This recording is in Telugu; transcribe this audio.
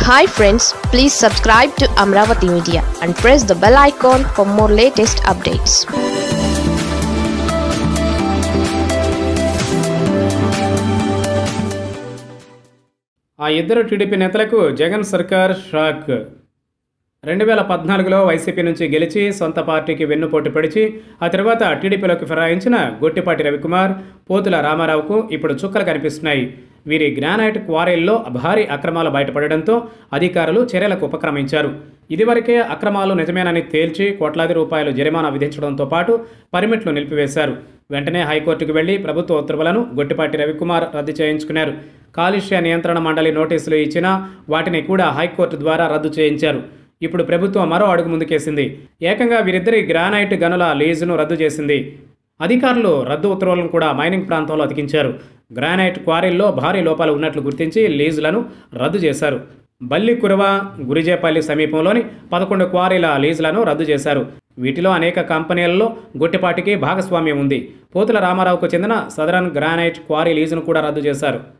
hi friends please subscribe to Amaravati media and press the bell icon for more latest updates ఆ ఇద్దరు టీడీపీ నేతలకు జగన్ సర్కార్ షాక్ రెండు వేల పద్నాలుగులో వైసీపీ నుంచి గెలిచి సొంత పార్టీకి వెన్నుపోటు పడిచి ఆ తర్వాత టీడీపీలోకి ఫిరాయించిన గొట్టిపాటి రవికుమార్ పోతుల రామారావుకు ఇప్పుడు చుక్కలు కనిపిస్తున్నాయి వీరి గ్రానైట్ క్వారీల్లో భారీ అక్రమాలు బయటపడడంతో అధికారులు చర్యలకు ఉపక్రమించారు ఇదివరకే అక్రమాలు నిజమేనని తేల్చి కోట్లాది రూపాయలు జరిమానా విధించడంతో పాటు పర్మిట్లు నిలిపివేశారు వెంటనే హైకోర్టుకు వెళ్లి ప్రభుత్వ ఉత్తర్వులను గొట్టిపాటి రవికుమార్ రద్దు చేయించుకున్నారు కాలుష్య నియంత్రణ మండలి నోటీసులు ఇచ్చినా వాటిని కూడా హైకోర్టు ద్వారా రద్దు చేయించారు ఇప్పుడు ప్రభుత్వం మరో అడుగు ముందుకేసింది ఏకంగా వీరిద్దరి గ్రానైట్ గనుల లీజును రద్దు చేసింది అధికారులు రద్దు ఉత్తర్వులను కూడా మైనింగ్ ప్రాంతంలో అతికించారు గ్రానైట్ క్వారీల్లో భారీ లోపాలు ఉన్నట్లు గుర్తించి లీజులను రద్దు చేశారు బల్లికురవ గురిజేపల్లి సమీపంలోని పదకొండు క్వారీల లీజులను రద్దు చేశారు వీటిలో అనేక కంపెనీలలో గుట్టిపాటికి భాగస్వామ్యం ఉంది పోతుల రామారావుకు చెందిన సదరన్ గ్రానైట్ క్వారీ లీజును కూడా రద్దు చేశారు